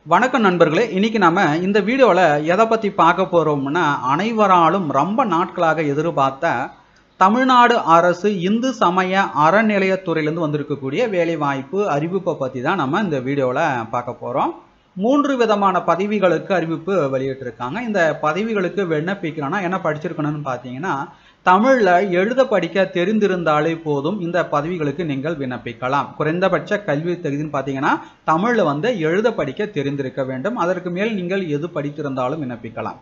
வணக்கம் நண்பர்களே இன்னைக்கு நாம இந்த வீடியோவில் எதை பற்றி பார்க்க போகிறோம்னா அனைவராலும் ரொம்ப நாட்களாக எதிர்பார்த்த தமிழ்நாடு அரசு இந்து சமய அறநிலையத்துறையிலேருந்து வந்திருக்கக்கூடிய வேலைவாய்ப்பு அறிவிப்பை பற்றி தான் நம்ம இந்த வீடியோவில் பார்க்க போகிறோம் மூன்று விதமான பதவிகளுக்கு அறிவிப்பு வெளியிட்டிருக்காங்க இந்த பதவிகளுக்கு விண்ணப்பிக்கணும்னா என்ன படிச்சிருக்கணும்னு பார்த்தீங்கன்னா தமிழில் எழுத படிக்க தெரிந்திருந்தாலே போதும் இந்த பதவிகளுக்கு நீங்கள் விண்ணப்பிக்கலாம் குறைந்தபட்ச கல்வி தகுதின்னு பார்த்தீங்கன்னா தமிழில் வந்து எழுத படிக்க தெரிந்திருக்க வேண்டும் அதற்கு மேல் நீங்கள் எது படித்திருந்தாலும் விண்ணப்பிக்கலாம்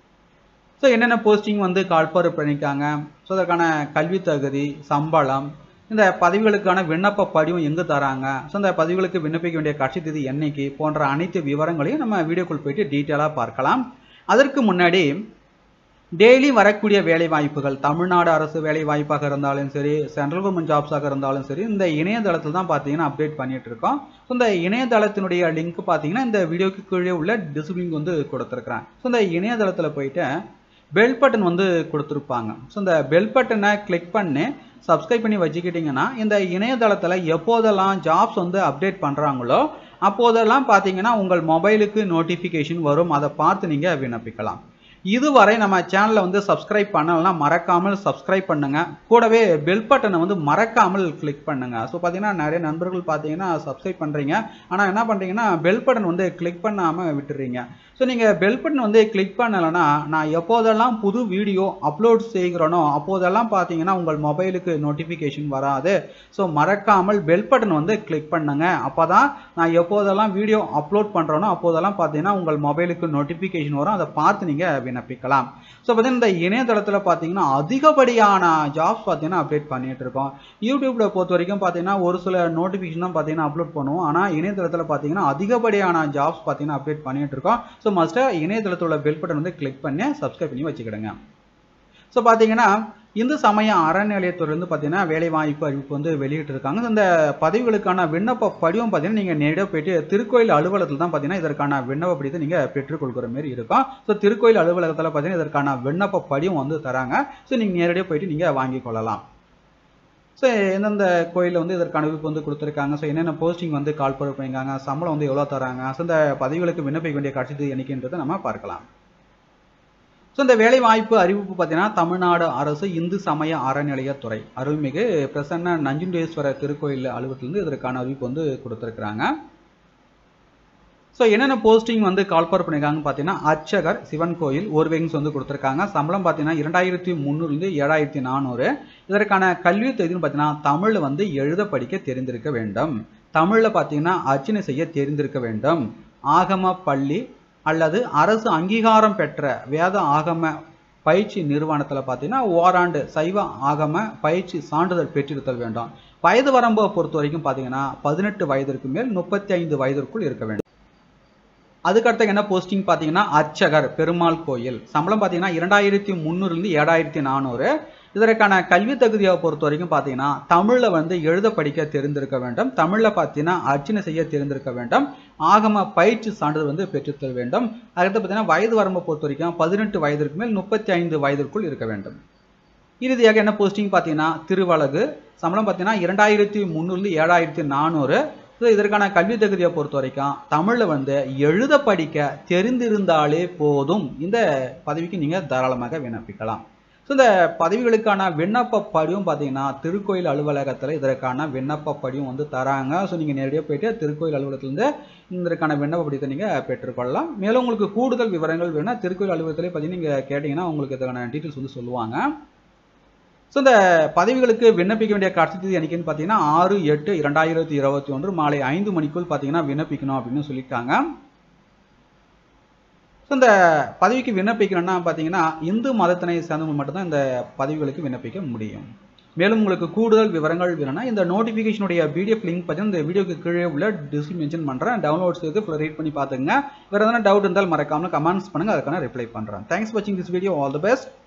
ஸோ என்னென்ன போஸ்டிங் வந்து கால்பாரு பண்ணியிருக்காங்க ஸோ அதற்கான கல்வி தகுதி சம்பளம் இந்த பதவிகளுக்கான விண்ணப்ப படிவம் எங்கே தராங்க ஸோ இந்த பதவிகளுக்கு விண்ணப்பிக்க வேண்டிய கட்சி தேதி என்னைக்கு போன்ற அனைத்து விவரங்களையும் நம்ம வீடியோக்குள் போயிட்டு டீட்டெயிலாக பார்க்கலாம் அதற்கு முன்னாடி டெய்லி வரக்கூடிய வேலை வாய்ப்புகள் தமிழ்நாடு அரசு வேலை வாய்ப்பாக இருந்தாலும் சரி சென்ட்ரல் கவர்மெண்ட் ஜாப்ஸாக இருந்தாலும் சரி இந்த இணையதளத்தில் தான் பார்த்தீங்கன்னா அப்டேட் பண்ணிட்டு இருக்கோம் ஸோ இந்த இணையதளத்தினுடைய லிங்க் பார்த்தீங்கன்னா இந்த வீடியோக்கு கீழே உள்ள டிஸ்பிளிங் வந்து கொடுத்துருக்குறேன் ஸோ இந்த இணையதளத்தில் போயிட்டு பெல் பட்டன் வந்து கொடுத்துருப்பாங்க ஸோ இந்த பெல் பட்டனை கிளிக் பண்ணி சப்ஸ்கிரைப் பண்ணி வச்சுக்கிட்டிங்கன்னா இந்த இணையதளத்தில் எப்போதெல்லாம் ஜாப்ஸ் வந்து அப்டேட் பண்ணுறாங்களோ அப்போதெல்லாம் பார்த்தீங்கன்னா உங்கள் மொபைலுக்கு நோட்டிஃபிகேஷன் வரும் அதை பார்த்து நீங்கள் விண்ணப்பிக்கலாம் இதுவரை நம்ம சேனலை வந்து சப்ஸ்கிரைப் பண்ணலைன்னா மறக்காமல் சப்ஸ்கிரைப் பண்ணுங்க கூடவே பெல் பட்டனை வந்து மறக்காமல் கிளிக் பண்ணுங்க ஸோ பார்த்தீங்கன்னா நிறைய நண்பர்கள் பார்த்தீங்கன்னா சப்ஸ்கிரைப் பண்ணுறீங்க ஆனால் என்ன பண்ணுறீங்கன்னா பெல் பட்டன் வந்து கிளிக் பண்ணாமல் விட்டுறீங்க ஸோ நீங்கள் பெல் பட்டன் வந்து கிளிக் பண்ணலைன்னா நான் எப்போதெல்லாம் புது வீடியோ அப்லோட் செய்கிறேனோ அப்போதெல்லாம் பார்த்தீங்கன்னா உங்கள் மொபைலுக்கு நோட்டிஃபிகேஷன் வராது ஸோ மறக்காமல் பெல் பட்டன் வந்து கிளிக் பண்ணுங்க அப்போ தான் நான் எப்போதெல்லாம் வீடியோ அப்லோட் பண்ணுறேனோ அப்போதெல்லாம் பார்த்தீங்கன்னா உங்கள் மொபைலுக்கு நோட்டிஃபிகேஷன் வரும் அதை பார்த்து நீங்கள் விண்ணப்பிக்கலாம் ஸோ பார்த்தீங்கன்னா இந்த இணையதளத்தில் பார்த்தீங்கன்னா அதிகப்படியான ஜாப்ஸ் பார்த்தீங்கன்னா அப்டேட் பண்ணிட்டு இருக்கோம் யூடியூப்ல பொறுத்த வரைக்கும் பார்த்தீங்கன்னா ஒரு சில நோட்டிஃபிகேஷன் தான் பார்த்தீங்கன்னா அப்லோட் பண்ணுவோம் ஆனால் இணையதளத்தில் பார்த்தீங்கன்னா அதிகப்படியான ஜாப்ஸ் பார்த்தீங்கன்னா அப்டேட் பண்ணிட்டு இருக்கோம் ஸோ மஸ்ட்டாக இணையதளத்தில் உள்ள பெல் பட்டன் வந்து கிளிக் பண்ணி சப்ஸ்கிரைப் பண்ணி வச்சுக்கிடுங்க ஸோ பார்த்தீங்கன்னா இந்து சமய அறநிலையத்துறையிலிருந்து பார்த்தீங்கன்னா வேலைவாய்ப்பு அறிவிப்பு வந்து வெளியிட்டிருக்காங்க இந்த பதவிகளுக்கான விண்ணப்ப படிவம் பார்த்தீங்கன்னா நீங்கள் நேரடியாக போயிட்டு திருக்கோயில் அலுவலகத்தில் தான் பார்த்தீங்கன்னா இதற்கான விண்ணப்ப படிவத்தை நீங்கள் பெற்றுக்கொள்கிற மாதிரி இருக்கும் ஸோ திருக்கோயில் அலுவலகத்தில் பார்த்தீங்கன்னா இதற்கான விண்ணப்ப படிவம் வந்து தராங்க ஸோ நீங்கள் நேரடியாக போயிட்டு நீங்கள் வாங்கிக் கொள்ளலாம் ஸோ எந்தெந்த கோயிலில் வந்து இதற்கான அறிவிப்பு வந்து கொடுத்துருக்காங்க ஸோ என்னென்ன போஸ்டிங் வந்து கால் பண்ணியிருக்காங்க சம்பளம் வந்து எவ்வளோ தராங்க ஸோ இந்த பதவிகளுக்கு விண்ணப்பிக்க வேண்டிய கட்சி என்னைக்குன்றதை நம்ம பார்க்கலாம் ஸோ இந்த வேலை வாய்ப்பு அறிவிப்பு பார்த்தீங்கன்னா தமிழ்நாடு அரசு இந்து சமய அறநிலையத்துறை அருள்மிகு பிரசன்ன நஞ்சுண்டேஸ்வரர் திருக்கோயில் அலுவலகத்திலிருந்து இதற்கான அறிவிப்பு வந்து கொடுத்துருக்குறாங்க ஸோ என்னென்ன போஸ்டிங் வந்து கால்பார் பண்ணியிருக்காங்கன்னு பார்த்தீங்கன்னா அர்ச்சகர் சிவன் கோயில் ஒரு வேங்ஸ் வந்து கொடுத்துருக்காங்க சம்பளம் பார்த்தீங்கன்னா இரண்டாயிரத்தி முந்நூறுலேருந்து ஏழாயிரத்தி நானூறு இதற்கான கல்வி தகுதின்னு பார்த்தீங்கன்னா தமிழில் வந்து எழுத படிக்க தெரிந்திருக்க வேண்டும் தமிழில் பார்த்தீங்கன்னா அர்ச்சனை செய்ய தெரிந்திருக்க வேண்டும் ஆகம பள்ளி அல்லது அரசு அங்கீகாரம் பெற்ற வேத ஆகம பயிற்சி நிறுவனத்தில் பார்த்தீங்கன்னா ஓராண்டு சைவ ஆகம பயிற்சி சான்றிதழ் பெற்றிருத்தல் வேண்டும் வயது வரம்பை பொறுத்த வரைக்கும் பார்த்தீங்கன்னா பதினெட்டு வயதிற்கு மேல் முப்பத்தி ஐந்து வயதிற்குள் இருக்க வேண்டும் அதுக்கடுத்து என்ன போஸ்டிங் பார்த்தீங்கன்னா அர்ச்சகர் பெருமாள் கோயில் சம்பளம் பார்த்தீங்கன்னா இரண்டாயிரத்தி முந்நூறுலேருந்து ஏழாயிரத்தி நானூறு இதற்கான கல்வி தகுதியை பொறுத்த வரைக்கும் பார்த்தீங்கன்னா தமிழில் வந்து எழுத படிக்க தெரிந்திருக்க வேண்டும் தமிழில் பார்த்தீங்கன்னா அர்ச்சனை செய்ய தெரிந்திருக்க வேண்டும் ஆகம பயிற்சி சான்றிதழ் வந்து பெற்றுத்தர வேண்டும் அடுத்து பார்த்தீங்கன்னா வயது வரம்பை பொறுத்த வரைக்கும் பதினெட்டு வயதிற்கு மேல் முப்பத்தி ஐந்து வயதிற்குள் இருக்க வேண்டும் இறுதியாக என்ன போஸ்டிங் பார்த்தீங்கன்னா திருவழகு சம்பளம் பார்த்தீங்கன்னா இரண்டாயிரத்தி முந்நூறுலேருந்து ஏழாயிரத்தி நானூறு ஸோ இதற்கான கல்வி தகுதியை பொறுத்த வரைக்கும் தமிழில் வந்து எழுத படிக்க தெரிந்திருந்தாலே போதும் இந்த பதவிக்கு நீங்கள் தாராளமாக விண்ணப்பிக்கலாம் ஸோ இந்த பதவிகளுக்கான விண்ணப்ப படிவம் பார்த்தீங்கன்னா திருக்கோயில் அலுவலகத்தில் இதற்கான விண்ணப்ப படிவம் வந்து தராங்க ஸோ நீங்கள் நேரடியாக போயிட்டு திருக்கோயில் அலுவலகத்திலேருந்து இதற்கான விண்ணப்ப படிவத்தை நீங்கள் பெற்றுக்கொள்ளலாம் மேலும் உங்களுக்கு கூடுதல் விவரங்கள் வேணும்னா திருக்கோயில் அலுவலகத்திலே பார்த்தீங்கன்னா நீங்கள் கேட்டிங்கன்னா உங்களுக்கு இதற்கான டீட்டெயில்ஸ் வந்து சொல்லுவாங்க ஸோ இந்த பதவிகளுக்கு விண்ணப்பிக்க வேண்டிய கடைசி தேதி என்னைக்குன்னு பார்த்தீங்கன்னா ஆறு எட்டு இரண்டாயிரத்தி இருபத்தி ஒன்று மாலை ஐந்து மணிக்குள் பார்த்தீங்கன்னா விண்ணப்பிக்கணும் அப்படின்னு சொல்லியிருக்காங்க ஸோ இந்த பதவிக்கு விண்ணப்பிக்கணும்னா பார்த்தீங்கன்னா இந்து மதத்தினை சேர்ந்தவங்க மட்டும்தான் இந்த பதவிகளுக்கு விண்ணப்பிக்க முடியும் மேலும் உங்களுக்கு கூடுதல் விவரங்கள் வேணும்னா இந்த நோட்டிஃபிகேஷனுடைய பிடிஎஃப் லிங்க் பார்த்தீங்கன்னா இந்த வீடியோக்கு கீழே உள்ள டிஸ்கிரிப் மென்ஷன் பண்ணுறேன் டவுன்லோட்ஸ் இருக்கு ஃபுல்லாக ரீட் பண்ணி பார்த்துங்க வேறு எதனா டவுட் இருந்தால் மறக்காமல் கமெண்ட்ஸ் பண்ணுங்கள் அதுக்கான ரிப்ளை பண்ணுறேன் தேங்க்ஸ் வாட்சிங் this video all the best